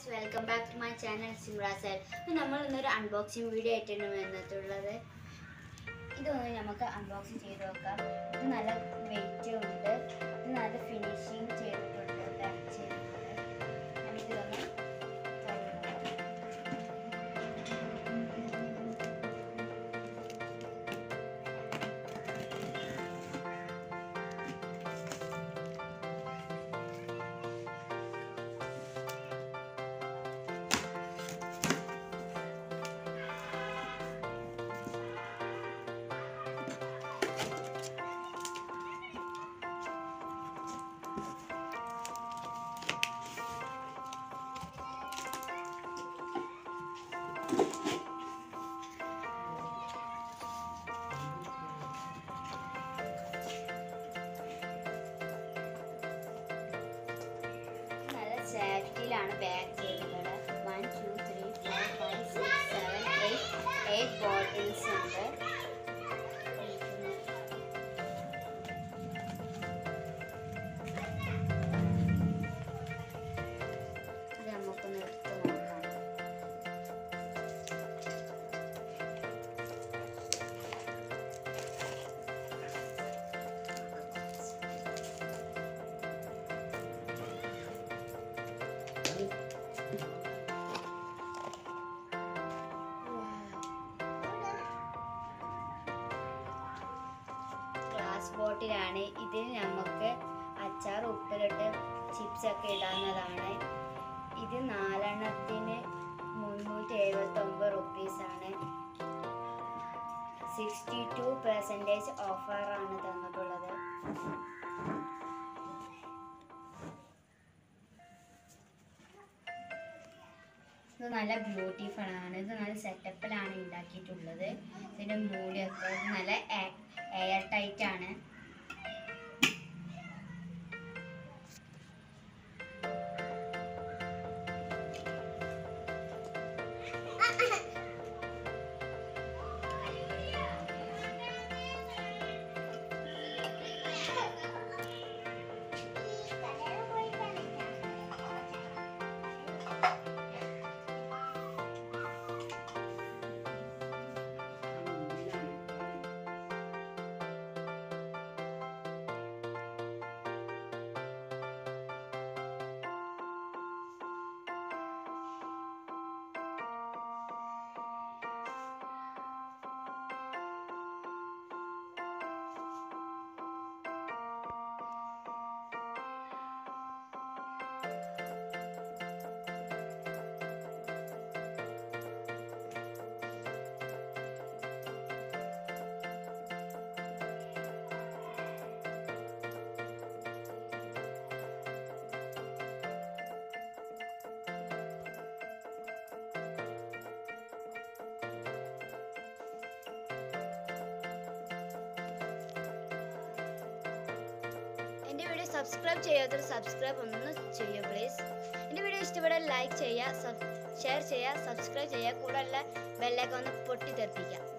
Welcome back to my channel സിമ്ര സൈൽ നമ്മൾ ഇന്നൊരു അൺബോക്സിങ് വീഡിയോ ആയിട്ടാണ് വന്നിട്ടുള്ളത് ഇതൊന്ന് നമുക്ക് അൺബോക്സിങ് ചെയ്ത് നോക്കാം ഇത് നല്ല വെയിറ്റ് ഉണ്ട് ഇത് നല്ല ഫിനിഷിങ് ചെയ്തിട്ടുണ്ട് പാക്ക് ചെയ്തിട്ടുണ്ട് നമുക്കിതൊന്ന് തുറന്ന് നോക്കാം. നല്ല സേഫ്റ്റിയിലാണ് പാക്ക് ചെയ്തിട്ടുള്ളത് one two three four five six seven eight eight bottles ഉണ്ട് ഇത് നമുക്കൊന്ന് എടുത്ത് നോക്കാം ഗ്ലാസ് ബോട്ടിലാണ് ഇതിൽ നമുക്ക് അച്ചാർ ഉപ്പിലിട്ട് ചിപ്സ് ഒക്കെ ഇടാവുന്നതാണ് ഇത് നാലെണ്ണത്തിന് മുന്നൂറ്റി എഴുപത്തി ഒമ്പത് റുപ്പീസാണ് സിക്സ്റ്റി ടു പെർസെൻറ്റേജ് ഓഫറാണ് തന്നിട്ടുള്ളത് ഇത് നല്ല ബ്യൂട്ടിഫുൾ ആണ് ഇത് നല്ല സെറ്റപ്പിലാണ് ഉണ്ടാക്കിയിട്ടുള്ളത് ഇതിന്റെ മൂടിയൊക്കെ ഇത് നല്ല എയർ ടൈറ്റ് ആണ് എൻ്റെ വീഡിയോ സബ്സ്ക്രൈബ് ചെയ്യാത്തവർ സബ്സ്ക്രൈബ് ഒന്ന് ചെയ്യുക പ്ലീസ് എൻ്റെ വീഡിയോ ഇഷ്ടപ്പെടാൻ ലൈക്ക് ചെയ്യുക ഷെയർ ചെയ്യുക സബ്സ്ക്രൈബ് ചെയ്യുക കൂടെയുള്ള ബെല്ലൈക്കൺ ഒന്ന് പൊട്ടി തെറിപ്പിക്കുക